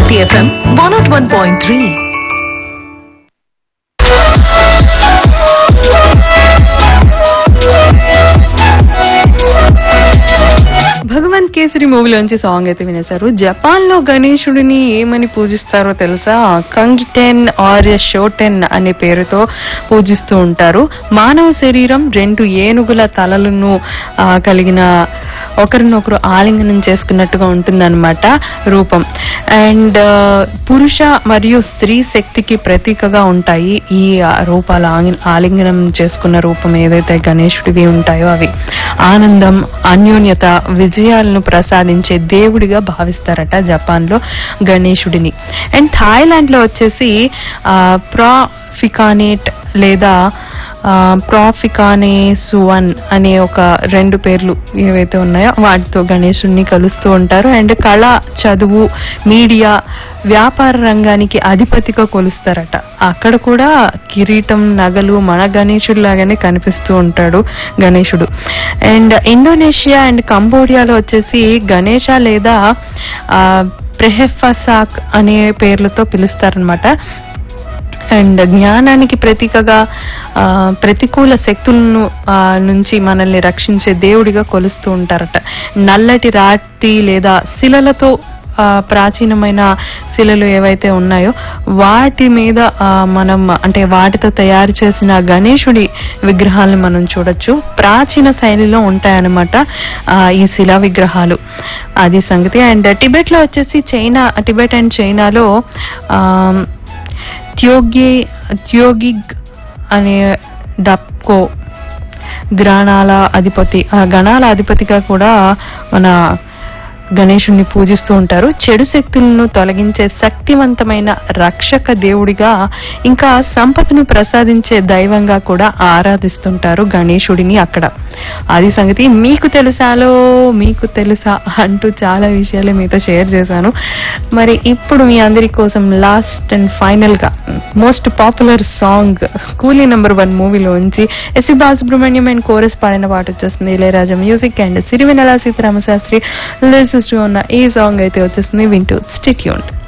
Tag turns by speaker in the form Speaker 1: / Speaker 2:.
Speaker 1: City FM 101.3.
Speaker 2: Bhagavanth Kesari మూవీలోంచి song అయితే వినేశారు జపాన్ లో గణేశుడిని ఏమని పూజిస్తారో తెలుసా కంగిటెన్ ఆర్ షోటెన్ అనే పేరుతో పూజిస్తూ ఉంటారు మానవ శరీరం రెండు ఏనుగుల తలలను ఆ, కలిగిన ఒకరినొకరు ఆలింగనం చేసుకున్నట్టుగా ఉంటుందన్నమాట రూపం అండ్ పురుష మరియు స్త్రీ శక్తికి ప్రతీకగా ఉంటాయి ఈ ఆ, రూపాలు ఆంగి- ఆలింగనం చేసుకున్న రూపం ఏదైతే గణేశుడివి ఉంటాయో అవి ఆనందం అన్యోన్యత విజయాలను ప్రసాదించే దేవుడిగా భావిస్తారట జపాన్ లో గణేశుడిని అండ్ థాయిలాండ్ లో వచ్చేసి ప్రాఫికానేట్ లేదా ప్రాఫికానే సువన్ అనే ఒక రెండు పేర్లు ఏవైతే ఉన్నాయో వాటితో గణేశుడిని కలుస్తూ ఉంటారు అండ్ కళ చదువు మీడియా వ్యాపార రంగానికి అధిపతిగా కొలుస్తారట అక్కడ కూడా కిరీటం నగలు మన గణేశుడు లాగానే కనిపిస్తూ ఉంటాడు గణేశుడు అండ్ ఇండోనేషియా అండ్ కంబోడియాలో వచ్చేసి గణేష లేదా ప్రెహెఫసాక్ అనే పేర్లతో పిలుస్తారనమాట అండ్ జ్ఞానానికి ప్రతీకగా ఆ, ప్రతికూల శక్తులను ఆ, నుంచి మనల్ని రక్షించే దేవుడిగా కొలుస్తూ ఉంటారట నల్లటి రాతి లేదా శిలలతో ఆ, ప్రాచీనమైన శిలలు ఏవైతే ఉన్నాయో వాటి మీద ఆ, మనం అంటే వాటితో తయారు చేసిన గణేశుడి విగ్రహాలను మనం చూడొచ్చు ప్రాచీన శైలిలో ఉంటాయన్నమాట ఆ, ఈ శిలా విగ్రహాలు అది సంగతి అండ్ టిబెట్ లో వచ్చేసి చైనా టిబెట్ అండ్ చైనాలో ఆ, త్యోగి త్యోగిగ్ అనే డప్కో గ్రాణాల అధిపతి ఆ గణాల అధిపతిగా కూడా మన గణేశుణ్ణి పూజిస్తూ ఉంటారు చెడు శక్తులను తొలగించే శక్తివంతమైన రక్షక దేవుడిగా ఇంకా సంపదను ప్రసాదించే దైవంగా కూడా ఆరాధిస్తుంటారు గణేశుడిని అక్కడ అది సంగతి మీకు తెలుసాలో మీకు తెలుసా అంటూ చాలా విషయాలు మీతో షేర్ చేశాను మరి ఇప్పుడు మీ అందరి కోసం లాస్ట్ అండ్ ఫైనల్ గా most popular song coolie number one మూవీలోంచి ఎస్వి బాలసుబ్రహ్మణ్యం అండ్ కోరస్ పాడిన పాట వచ్చేస్తుంది Ilaiyaraaja music and Sirivennela Seetharama Sastry lyricist ఉన్న ఈ సాంగ్ అయితే వచ్చేస్తుంది వింటూ స్టిట్యూన్